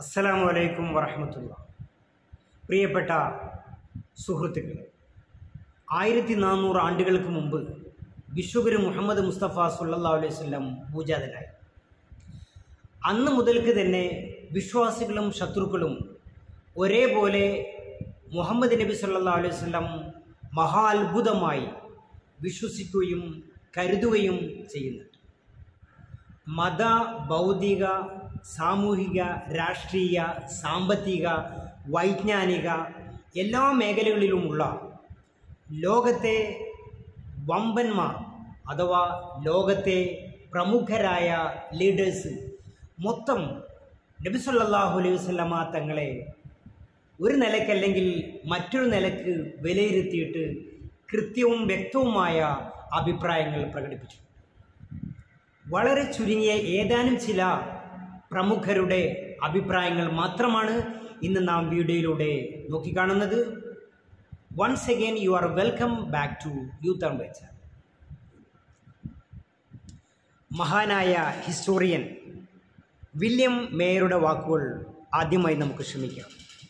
അസ്സലാമു അലൈക്കും വറഹമത്തുള്ള പ്രിയപ്പെട്ട സുഹൃത്തുക്കളെ ആയിരത്തി നാനൂറ് ആണ്ടുകൾക്ക് മുമ്പ് വിശ്വഗുരു മുഹമ്മദ് മുസ്തഫ സുല്ലാ അലൈഹി വല്ലം പൂജാതനായി അന്ന് മുതൽക്ക് തന്നെ വിശ്വാസികളും ശത്രുക്കളും ഒരേപോലെ മുഹമ്മദ് നബി സല്ലാ അലൈഹി വല്ലം മഹാ അത്ഭുതമായി വിശ്വസിക്കുകയും കരുതുകയും ചെയ്യുന്നുണ്ട് മത ഭൗതിക സാമൂഹിക രാഷ്ട്രീയ സാമ്പത്തിക വൈജ്ഞാനിക എല്ലാ മേഖലകളിലുമുള്ള ലോകത്തെ വമ്പന്മാർ അഥവാ ലോകത്തെ പ്രമുഖരായ ലീഡേഴ്സ് മൊത്തം നബി സല്ലല്ലാഹു അലൈഹി വസല്ലമ തങ്ങളെ ഒരു നിലക്കല്ലെങ്കിൽ മറ്റൊരു നിലക്ക് വിലയിരുത്തിയിട്ട് കൃത്യവും വ്യക്തവുമായ അഭിപ്രായങ്ങൾ പ്രകടിപ്പിച്ചു വളരെ ചുരുങ്ങിയ ഏതാനും ചില പ്രമുഖരുടെ അഭിപ്രായങ്ങൾ മാത്രമാണ് ഇന്ന് നാം വീഡിയോയിലൂടെ നോക്കിക്കാണുന്നത് once again you are welcome back to youth and വെച്ച മഹാനായ ഹിസ്റ്റോറിയൻ വില്യം മേയറുടെ വാക്കുകൾ ആദ്യമായി നമുക്ക് ശ്രമിക്കാം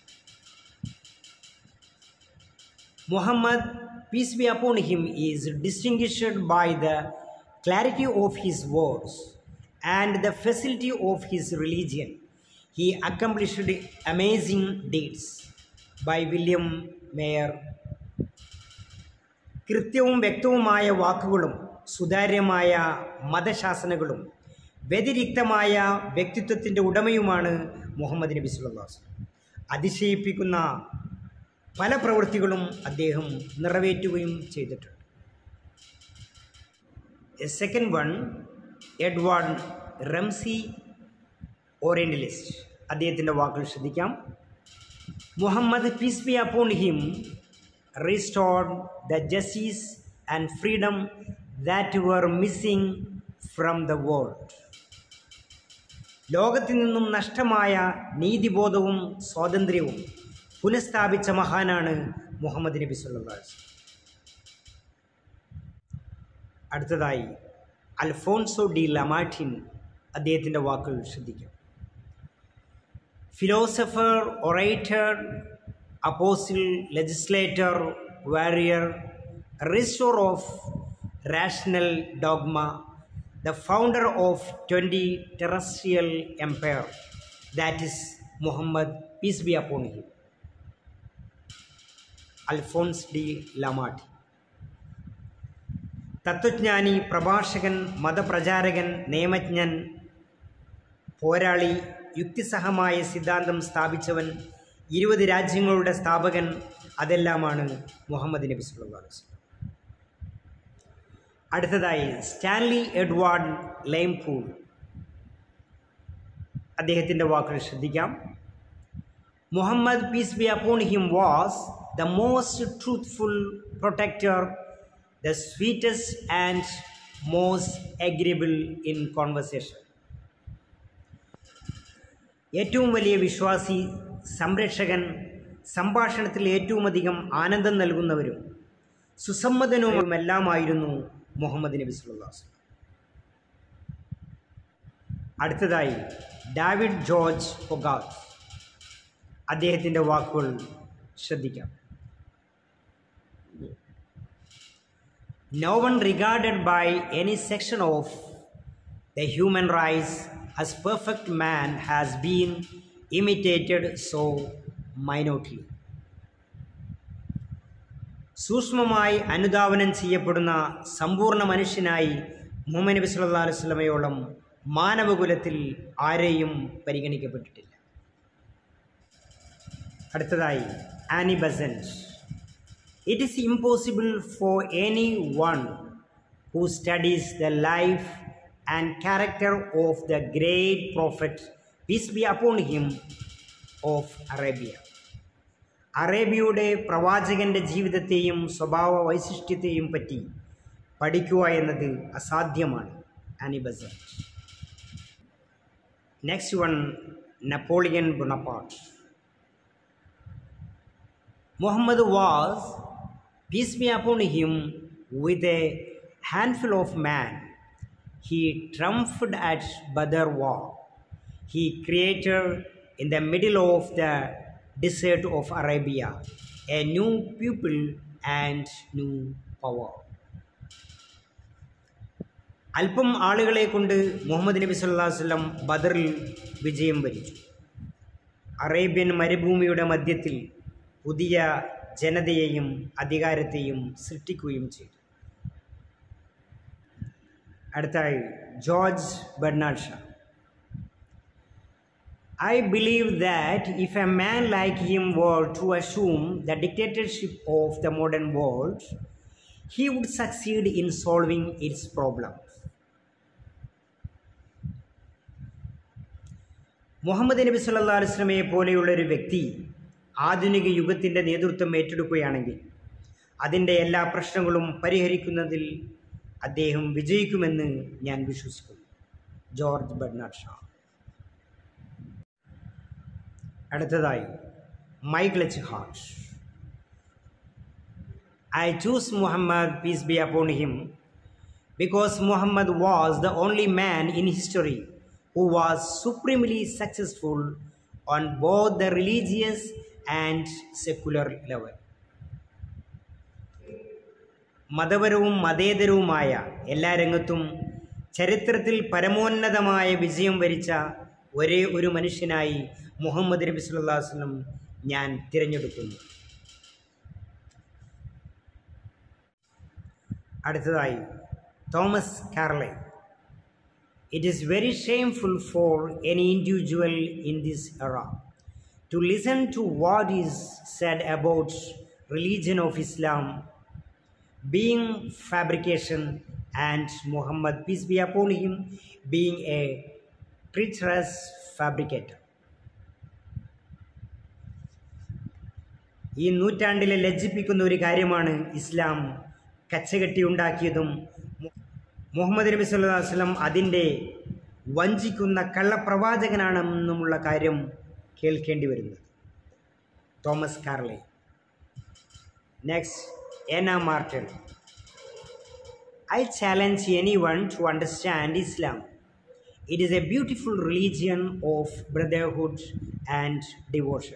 Muhammad, peace be upon him, is distinguished by the clarity of his words and the facility of his religion. He accomplished amazing deeds. By William Mayer. കൃത്യവും വ്യക്തവുമായ വാക്കുകളും സുതാര്യമായ മതശാസനകളും വ്യതിരിക്തമായ വ്യക്തിത്വത്തിൻ്റെ ഉടമയുമാണ് മുഹമ്മദ് നബി സുല്ലാസ് അതിശയിപ്പിക്കുന്ന പല പ്രവൃത്തികളും അദ്ദേഹം നിറവേറ്റുകയും ചെയ്തിട്ടുണ്ട് a second one Edward Ramsey orientalist അദ്ദേഹത്തിൻ്റെ വാക്കുകൾ ശ്രദ്ധിക്കാം Muhammad peace be upon him restored the justice and freedom that were missing from the world ലോകത്തിൽ നിന്നും നഷ്ടമായ നീതിബോധവും സ്വാതന്ത്ര്യവും പുനഃസ്ഥാപിച്ച മഹാനാണ് മുഹമ്മദ് നബി സല്ലാസ് അടുത്തതായി അൽഫോൺസോ ഡി ലമാറ്റിൻ അദ്ദേഹത്തിൻ്റെ വാക്കുകൾ ശ്രദ്ധിക്കാം philosopher orator apostle legislator warrior restorer of rational dogma the founder of twenty terrestrial empire that is Muhammad peace be upon him Alphonse de Lamartine തത്വജ്ഞാനി പ്രഭാഷകൻ മതപ്രചാരകൻ നിയമജ്ഞൻ പോരാളി യുക്തിസഹമായ സിദ്ധാന്തം സ്ഥാപിച്ചവൻ ഇരുപത് രാജ്യങ്ങളുടെ സ്ഥാപകൻ അതെല്ലാമാണ് മുഹമ്മദ് നബി സല്ലല്ലാഹു അലൈഹി വസല്ലം അടുത്തതായി സ്റ്റാൻലി എഡ്വാർഡ് ലൈംപൂൾ അദ്ദേഹത്തിൻ്റെ വാക്കുകൾ ശ്രദ്ധിക്കാം Muhammad peace be upon him was the most truthful protector, the sweetest and most agreeable in conversation. ഏറ്റവും വലിയ വിശ്വാസി സംരക്ഷകൻ സംഭാഷണത്തിൽ ഏറ്റവും അധികം ആനന്ദം നൽകുന്നവരും സുസമ്മതനുമെല്ലാമായിരുന്നു മുഹമ്മദ് നബി സുല്ലാസ് അടുത്തതായി ഡാവിഡ് ജോർജ് പൊഗാത്ത് അദ്ദേഹത്തിൻ്റെ വാക്കുകൾ ശ്രദ്ധിക്കാം no one regarded by any section of the human race as perfect man has been imitated so minutely. സൂക്ഷ്മമായി അനുധാവനം ചെയ്യപ്പെടുന്ന സമ്പൂർണ്ണ മനുഷ്യനായി മുഹമ്മദ് നബി സല്ലാ അലൈഹി സ്വലമയോളം മാനവകുലത്തിൽ ആരെയും പരിഗണിക്കപ്പെട്ടിട്ടില്ല അടുത്തതായി Annie Besant It is impossible for anyone who studies the life and character of the great prophet, peace be upon him, of Arabia. അറേബ്യയുടെ പ്രവാചകന്റെ ജീവിതത്തെയും സ്വഭാവ വൈശിഷ്ട്യത്തെയും പറ്റി പഠിക്കുക എന്നത് അസാധ്യമാണ് Annie Besant next one Napoleon Bonaparte Muhammad was peace be upon him, with a handful of men. He triumphed at Badr war. He created in the middle of the desert of Arabia, a new people and new power. അല്പം ആളുകളെ കൊണ്ട് മുഹമ്മദ് നബി സല്ലല്ലാഹു അലൈഹി വസല്ലം ബദറിൽ വിജയം വരിച്ചു അറേബ്യൻ മരുഭൂമിയുടെ മധ്യത്തിൽ പുതിയ ജനതയെയും അധികാരത്തെയും സൃഷ്ടിക്കുകയും ചെയ്തു അടുത്തായി George Bernard Shaw I believe that if a man like him were to assume the dictatorship of the modern world, he would succeed in solving its problems. Muhammad നബി സല്ലാ അലുസ്ലമയെ പോലെയുള്ള ഒരു വ്യക്തി ആധുനിക യുഗത്തിൻ്റെ നേതൃത്വം ഏറ്റെടുക്കുകയാണെങ്കിൽ അതിൻ്റെ എല്ലാ പ്രശ്നങ്ങളും പരിഹരിക്കുന്നതിൽ അദ്ദേഹം വിജയിക്കുമെന്ന് ഞാൻ വിശ്വസിക്കുന്നു ജോർജ് ബെർണാഡ് ഷാ അടുത്തതായി Michael H Hart I choose Muhammad peace be upon him because Muhammad was the only man in history who was supremely successful on both the religious and secular level. മതപരവും മതേതരവുമായ എല്ലാ രംഗത്തും ചരിത്രത്തിൽ പരമോന്നതമായ വിജയം വരിച്ച ഒരേ ഒരു മനുഷ്യനായി മുഹമ്മദ് നബി സല്ലല്ലാഹു അലൈഹി വസല്ലം ഞാൻ തിരഞ്ഞെടുക്കുന്നു അടുത്തതായി Thomas Carlyle It is very shameful for any individual in this era to listen to what is said about religion of Islam being fabrication and Muhammad peace be upon him being a treacherous fabricator. ഈ നൂറ്റാണ്ടിലെ ലജ്ജിപ്പിക്കുന്ന ഒരു കാര്യമാണ് ഇസ്ലാം കച്ചകെട്ടി ഉണ്ടാക്കിയതും മുഹമ്മദ് നബി സല്ലല്ലാഹു അലൈഹി വസല്ലം അതിൻ്റെ വഞ്ചിക്കുന്ന കള്ളപ്രവാചകനാണെന്നുമുള്ള കാര്യം കേൾക്കേണ്ടി വരുന്നത് Thomas Carlyle next Ena Marten I challenge anyone to understand Islam it is a beautiful religion of brotherhood and devotion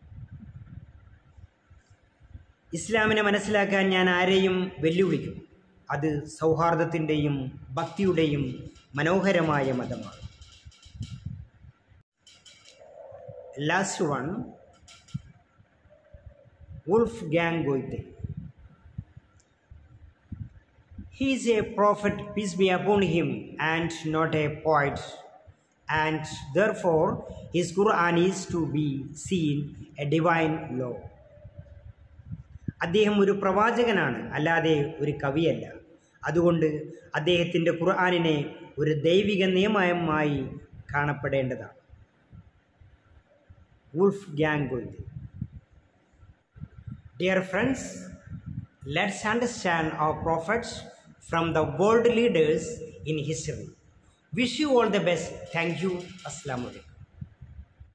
ഇസ്ലാമിനെ മനസ്സിലാക്കാൻ ഞാൻ ആരെയും വെല്ലുവിളിക്കും അത് സൗഹാർദ്ദത്തിൻ്റെയും ഭക്തിയുടെയും മനോഹരമായ മതമാണ് last one Wolfgang Goethe He is a prophet, peace be upon him, and not a poet, and therefore his Quran is to be seen a divine law. അദ്ദേഹം ഒരു പ്രവാചകനാണ് അല്ലാതെ ഒരു കവിയല്ല അതുകൊണ്ട് അദ്ദേഹത്തിൻ്റെ ഖുർആാനിനെ ഒരു ദൈവിക നിയമമായി കാണപ്പെടേണ്ടതാണ് Wolfgang Goethe dear friends let's understand our prophets from the world leaders in history wish you all the best thank you അസ്സാം വലൈക്കും